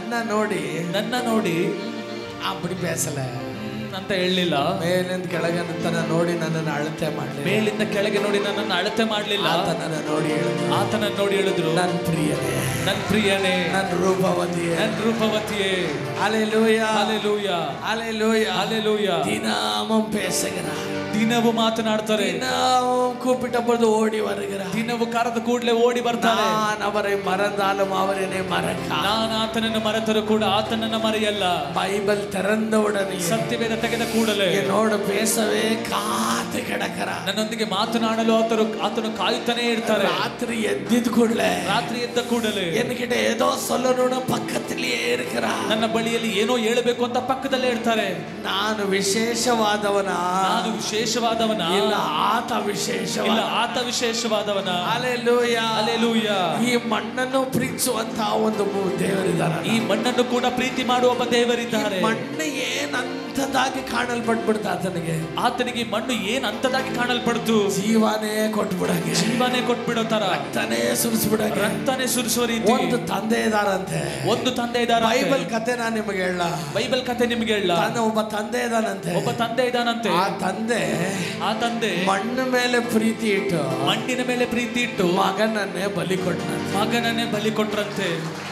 ನನ್ನ ನೋಡಿ ನನ್ನ ನೋಡಿ அப்படி பேசல ಹ್ಮ್ ಅಂತ ಹೇಳಲಿಲ್ಲ ಮೇಲಿಂದ ಕೆಳಗೆ ತನ ನೋಡಿ ನನ್ನನ್ನು ಅಳತೆ ಮಾಡಲಿ ಮೇಲಿಂದ ಕೆಳಗೆ ನೋಡಿ ನನ್ನನ್ನು ಅಳತೆ ಮಾಡ್ಲಿಲ್ಲ ಆತನನ್ನ ನೋಡಿ ಹೇಳಿದ್ರು ಆತನ ನೋಡಿ ಹೇಳಿದ್ರು ನನ್ನ ಪ್ರಿಯನೇ ನನ್ ಪ್ರಿಯನೇ ನನ್ನ ರೂಪವತಿಯೇ ನನ್ ರೂಪವತಿಯೇ ಅಲೆಲೂಯ ಅಲೆಲೂಯ ಅಲೆಲೂಯ ಅಲೆಲೂಯ தினமும் பேசுகிறார் ದಿನವೂ ಮಾತನಾಡ್ತಾರೆ தினமும் கூப்பிட்ட பொழுது ஓடி வருகிறார் ದಿನವೂ ಕರೆದ ಕೂಡಲೇ ಓಡಿ ಬರ್ತಾರೆ நான் அவரை மறந்தாலும் அவர் என்னை மறக்க ನಾನು ಆತನನ್ನು ಮರೆತರು ಕೂಡ ಆತನನ್ನ ಮರೆಯಲ್ಲ பைபிள் திறந்தவுடனே ಸತ್ಯವೇದ ತೆಗೆದ ಕೂಡಲೇ என்னோட பேசவே காத்து கிடக்கிறார் ನನ್ನೊಂದಿಗೆ ಮಾತನಾಡಲು ಆತರು ಆತನು ಕಾಯುತ್ತಾನೆ ಇರ್ತಾರೆ ராத்திரி எத்திது கூட ರಾತ್ರಿ ಎದ್ದ ಕೂಡಲೇ என்கிட்ட ஏதோ சொல்லணும்னு பக்கத்திலேயே இருக்கிறார் ನನ್ನ ಬಳಿಯಲ್ಲಿ ಏನೋ ಹೇಳಬೇಕು ಅಂತ ಪಕ್ಕದಲ್ಲೇ ಇರ್ತಾರೆ ನಾನು ವಿಶೇಷವಾದವನ ನಾನು ವಿಶೇಷವಾದವನ ಇಲ್ಲ ಆತ ವಿಶೇಷವಾದ ಇಲ್ಲ ಆತ ವಿಶೇಷವಾದವನ ಅಲೆಲೂಯ ಅಲೆಲೂಯ ಈ ಮಣ್ಣನ್ನು ಪ್ರೀತಿಸುವಂತಹ ಒಂದು ಮು- ದೇವರಿದಾರ ಈ ಮಣ್ಣನ್ನು ಕೂಡ ಪ್ರೀತಿ ಮಾಡುವ ಒಬ್ಬ ದೇವರಿದ್ದಾರೆ ಮಣ್ಣು ಏನಂತದಾಗಿ ಕಾಣಲ್ಪಟ್ಬಿಡ್ತ ಆತನಿಗೆ ಆತನಿಗೆ ಈ ಮಣ್ಣು ಏನ್ ಅಂತದಾಗಿ ಕಾಣಲ್ಪಡ್ತು ಜೀವನೇ ಕೊಟ್ಬಿಡಂಗೆ ಜೀವನೇ ಕೊಟ್ಬಿಡೋ ತರ ರಕ್ತನೇ ಸುರಿಸ್ಬಿಡಂಗೆ ರಕ್ತನೇ ಸುರಿಸುವ ರೀತಿ ಒಂದು ತಂದೆ ಇದಾರಂತೆ ಒಂದು ತಂದೆ ಇದಾರ ಬೈಬಲ್ ಕತೆ ನಾನು ನಿಮಗೆ ಹೇಳ ಬೈಬಲ್ ಕತೆ ನಿಮ್ಗೆ ಹೇಳ ತಾನು ಒಬ್ಬ ತಂದೆ ಇದಾನಂತೆ ಒಬ್ಬ ತಂದೆ ಇದಾನಂತೆ ಆ ತಂದೆ ಆ ತಂದೆ ಮಣ್ಣು ಮೇಲೆ ಪ್ರೀತಿ ಇಟ್ಟು ಮಣ್ಣಿನ ಮೇಲೆ ಪ್ರೀತಿ ಇಟ್ಟು ಮಗನನ್ನೇ ಬಲಿ ಕೊಟ್ಟ ಮಗನನ್ನೇ ಬಲಿ ಕೊಟ್ರಂತೆ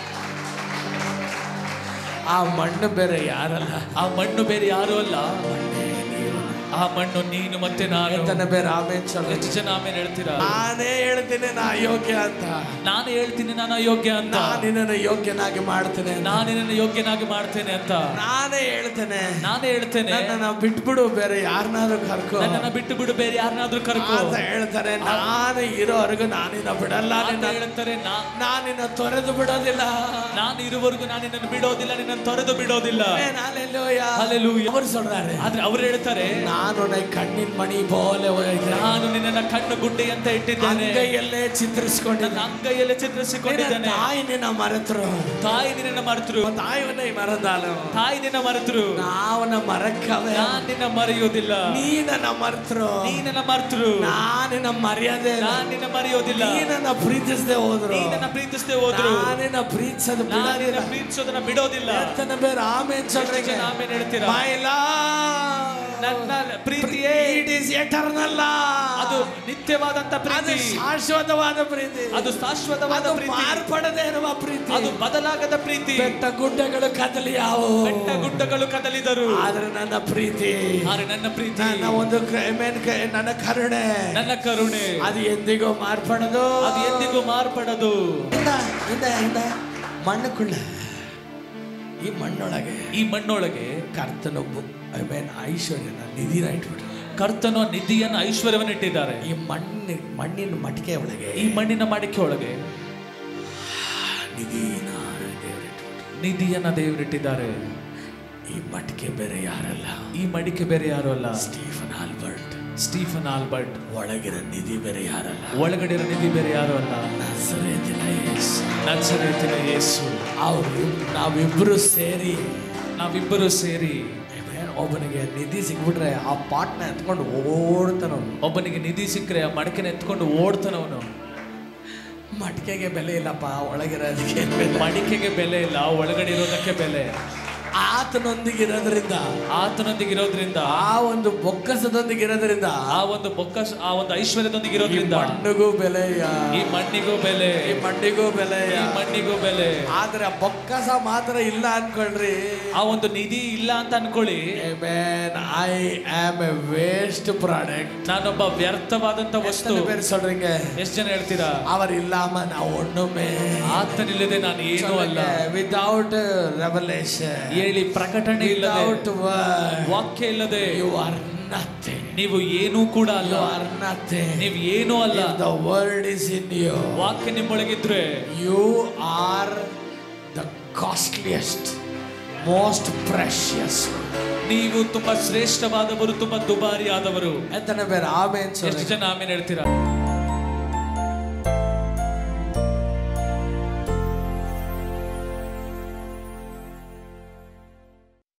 ಆ ಮಣ್ಣು ಬೇರೆ ಯಾರಲ್ಲ ಆ ಮಣ್ಣು ಬೇರೆ ಯಾರು ಅಲ್ಲ ಮಣ್ಣೇ ನೀವು. ಆ ಮಣ್ಣು ನೀನು ಮತ್ತೆ ನಾನು ಎಂತನ ಬೇರೆ ಆಮೇಲೆ ಚಲ ಹೆಚ್ಚು ಜನ ಆಮೇಲೆ ಹೇಳ್ತೀರಾ ನಾನೇ ಹೇಳ್ತೀನಿ ನಾ ಯೋಗ್ಯ ಅಂತ ನಾನು ಹೇಳ್ತೀನಿ ನಾನು ಅಯೋಗ್ಯ ಅಂತ ನಾ ನಿನ್ನನ್ನು ಯೋಗ್ಯನಾಗಿ ಮಾಡ್ತೇನೆ ಅಂತ. ನಾನು ನಿನ್ನನ್ನು ಯೋಗ್ಯನಾಗಿ ಮಾಡ್ತೇನೆ ಅಂತ ನಾನೇ ಹೇಳ್ತೇನೆ ನಾನೇ ಹೇಳ್ತೇನೆ ನನ್ನನ್ನು ಬಿಟ್ಬಿಡು ಬೇರೆ ಯಾರನ್ನಾದ್ರೂ ಕರ್ಕೋ ನನ್ನನ್ನ ಬಿಟ್ಟು ಬಿಡು ಬೇರೆ ಯಾರನ್ನಾದ್ರೂ ಕರ್ಕೊ ಅಂತ ಹೇಳ್ತಾರೆ ನಾನು ಇರೋವರೆಗೂ ನಾನಿನ್ನ ಬಿಡಲ್ಲ ಅಂತ ನಿನ್ನ ಹೇಳ್ತಾರೆ ನಾ ನಾನಿನ್ನ ತೊರೆದು ಬಿಡೋದಿಲ್ಲ ನಾನು ಇರುವವರೆಗೂ ನಾನು ನಿನ್ನನ್ನು ಬಿಡೋದಿಲ್ಲ ನಿನ್ನನ್ನು ತೊರೆದು ಬಿಡೋದಿಲ್ಲ ಆಮೆನ್, ಹಲ್ಲೆಲೂಯಾ. ಹಲ್ಲೆಲೂಯಾ. ಅವರು சொல்றாரு ಆದ್ರೆ ಅವ್ರು ಹೇಳ್ತಾರೆ ನಾನು ಉನ್ನ ಕಣ್ಣಿನ ಮಣಿ ಬೋಲೆ ಒಯ್ದೆ. ನಾನು ನಿನ್ನ ಕಣ್ಣು ಗುಡ್ಡೆ ಅಂತ ಇಟ್ಟಿದ್ದೇನೆ ಅಂಗೈಯಲ್ಲೇ ಚಿತ್ರಿಸ್ಕೊಂಡಿದ್ದ ನನ್ನ ಅಂಗೈಯಲ್ಲೇ ಚಿತ್ರಿಸಿಕೊಂಡಿದ್ದೇನೆ ತಾಯಿ ನಿನ್ನ ಮರೆತರು ತಾಯಿ ನಿನ್ನ ಮರೆತರು ತಾಯಿ ಉನ್ನ ಮರದಾಲು ತಾಯಿ ನಿನ್ನ ಮರೆತರು ನಾವನ್ನ ಮರಕ್ಕವೆ ನಾನ್ ನಿನ್ನ ಮರೆಯೋದಿಲ್ಲ ನೀ ನನ್ನ ಮರೆತರು ನೀ ನನ್ನ ಮರೆತರು ನಾನಿನ ಮರ್ಯಾದೆ ಇಲ್ಲ. ನಾನ್ ನಿನ್ನ ಮರೆಯೋದಿಲ್ಲ ನೀ ನನ್ನ ಪ್ರೀತಿಸದೆ ಹೋದ್ರು ನೀ ನನ್ನ ಪ್ರೀತಿಸದೆ ಹೋದ್ರು ನಾನಿನ ಪ್ರೀತಿಸೋದು ನಾನು ನಿನ್ನ ಬಿಡೋದಿಲ್ಲ ಪ್ರೀತಿಸೋದನ್ನ ಬಿಡೋದಿಲ್ಲ ಎತ್ತನ ಬೇರೆ ಆಮೇಲೆ ಎಷ್ಟು ಜನ ಆಮೇಲೆ ಹೇಳ್ತೀರಾ ನನ್ನ ಪ್ರೀತಿಯೇ ಇಟ್ ಈಸ್ ಎಟರ್ನಲ್ ಅದು ನಿತ್ಯವಾದಂತ ಅದು ಪ್ರೀತಿ ಶಾಶ್ವತವಾದ ಪ್ರೀತಿ ಅದು ಶಾಶ್ವತವಾದ ಅದು ಪ್ರೀತಿ ಮಾರ್ಪಡದೆ ಇರುವ ಪ್ರೀತಿ ಅದು ಬದಲಾಗದ ಪ್ರೀತಿ ಬೆಟ್ಟ ಗುಡ್ಡಗಳು ಕದಲಿ ಯಾವು ಬೆಟ್ಟ ಗುಡ್ಡಗಳು ಕದಲಿದರು ಆದ್ರೆ ನನ್ನ ಪ್ರೀತಿ ಆದ್ರೆ ನನ್ನ ಪ್ರೀತಿ ನನ್ನ ಒಂದು ಕ- ಮೇನ್ ಕ- ನನ್ನ ಕರುಣೆ ನನ್ನ ಕರುಣೆ ಅದು ಎಂದಿಗೂ ಮಾರ್ಪಡದು ಅದು ಎಂದಿಗೂ ಮಾರ್ಪಡದು ಇಂದ ಇಂದ ಇಂದ ಮಣ್ಣುಕುಳ್ಳ ಈ ಮಣ್ಣೊಳಗೆ ಈ ಮಣ್ಣೊಳಗೆ ಕರ್ತನೊಬ್ಬ ಐ ಮೀನ್ ಐಶ್ವರ್ಯನ ನಿಧಿನ ಇಟ್ಬಿಟ್ರು ಕರ್ತನು ನಿಧಿಯನ್ನು ಐಶ್ವರ್ಯವನ್ನು ಇಟ್ಟಿದ್ದಾರೆ ಈ ಮಣ್ಣು ಮಣ್ಣಿನ ಮಟಿಕೆ ಒಳಗೆ ಈ ಮಣ್ಣಿನ ಮಡಿಕೆ ಒಳಗೆ ನಿಧಿನ ದೇವರಿಟ್ಬಿಟ್ರು ನಿಧಿಯನ್ನ ದೇವರಿಟ್ಟಿದ್ದಾರೆ ಈ ಮಟಿಕೆ ಬೇರೆ ಯಾರಲ್ಲ ಈ ಮಡಿಕೆ ಬೇರೆ ಯಾರು ಅಲ್ಲ ಸ್ಟೀಫನ್ ಆಲ್ಬರ್ಟ್ ಸ್ಟೀಫನ್ ಆಲ್ಬರ್ಟ್ ಒಳಗಿರೋ ನಿಧಿ ಬೇರೆ ಯಾರಲ್ಲ ಒಳಗಡೆ ಇರೋ ನಿಧಿ ಬೇರೆ ಯಾರು ಅಲ್ಲ ನಜರೇತಿನ ಯೇಸು. ನಜರೇತಿನ ಯೇಸು ಅವ್ರು ನಾವಿಬ್ರು ಸೇರಿ ನಾವಿಬ್ಬರು ಸೇರಿ Amen. ಒಬ್ಬನಿಗೆ ನಿಧಿ ಸಿಕ್ಬಿಟ್ರೆ ಆ ಪಾಟ್ನ ಎತ್ಕೊಂಡು ಓಡ್ತಾನವನು ಒಬ್ಬನಿಗೆ ನಿಧಿ ಸಿಕ್ಕರೆ ಆ ಮಡಕೆನ ಎತ್ಕೊಂಡು ಓಡ್ತಾನವನು ಮಟಿಕೆಗೆ ಬೆಲೆ ಇಲ್ಲಪ್ಪ ಒಳಗಿರೋದಕ್ಕೆ ಬೆಲೆ. ಮಡಿಕೆಗೆ ಬೆಲೆ ಇಲ್ಲ ಒಳಗಡೆ ಇರೋದಕ್ಕೆ ಬೆಲೆ ಆತನೊಂದಿಗೆ ಇರೋದ್ರಿಂದ ಆತನೊಂದಿಗೆ ಇರೋದ್ರಿಂದ ಆ ಒಂದು ಬೊಕ್ಕಸದೊಂದಿಗೆ ಇರೋದ್ರಿಂದ ಆ ಒಂದು ಬೊಕ್ಕ ಆ ಒಂದು ಐಶ್ವರ್ಯದೊಂದಿಗೆ ಈ ಇರೋದ್ರಿಂದ ಮಣ್ಣಿಗೂ ಬೆಲೆಯ ಈ ಮಣ್ಣಿಗೂ ಬೆಲೆ ಈ ಮಣ್ಣಿಗೂ ಬೆಲೆಯ ಈ ಮಣ್ಣಿಗೂ ಬೆಲೆ ಆದ್ರೆ ಆ ಬೊಕ್ಕಸ ಮಾತ್ರ ಇಲ್ಲ ಅನ್ಕೊಳ್ರಿ ಆ ಒಂದು ನಿಧಿ ಇಲ್ಲ ಅಂತ ಅನ್ಕೊಳ್ಳಿ I am a waste product ನಾನೊಬ್ಬ ವ್ಯರ್ಥವಾದಂತ ವಸ್ತು பேர் சொல்றீங்க ಎಷ್ಟ್ ಜನ ಹೇಳ್ತೀರಾ அவர் இல்லாம நான் ஒண்ணுமே ಆತನಿಲ್ಲದೆ ನಾನು ಏನೂ ಅಲ್ಲ ವಿತೌಟ್ ರೆವಲೇಷನ್ ಹೇಳಿ ಪ್ರಕಟಣೆ ಇಲ್ಲದೆ ವಿತೌಟ್ ವರ್ಡ್ ವಾಕ್ಯ ಇಲ್ಲದೆ ಯು ಆರ್ ನಥಿಂಗ್ ನೀವು ಏನೂ ಕೂಡ ಅಲ್ಲ ಯು ಆರ್ ನಥಿಂಗ್ ನೀವು ಏನೂ ಅಲ್ಲ the word is in you ವಾಕ್ಯ ನಿಮ್ಮೊಳಗಿದ್ರೆ you are the costliest most precious ನೀವು ತುಂಬಾ ಶ್ರೇಷ್ಠವಾದವರು ತುಂಬಾ ದುಬಾರಿ ಆದವರು எத்தனை பேர் ஆமேன்னு ಎಷ್ಟು சொல்லுங்க ಜನ ಆಮೇಲೆ ಹೇಳ್ತೀರಾ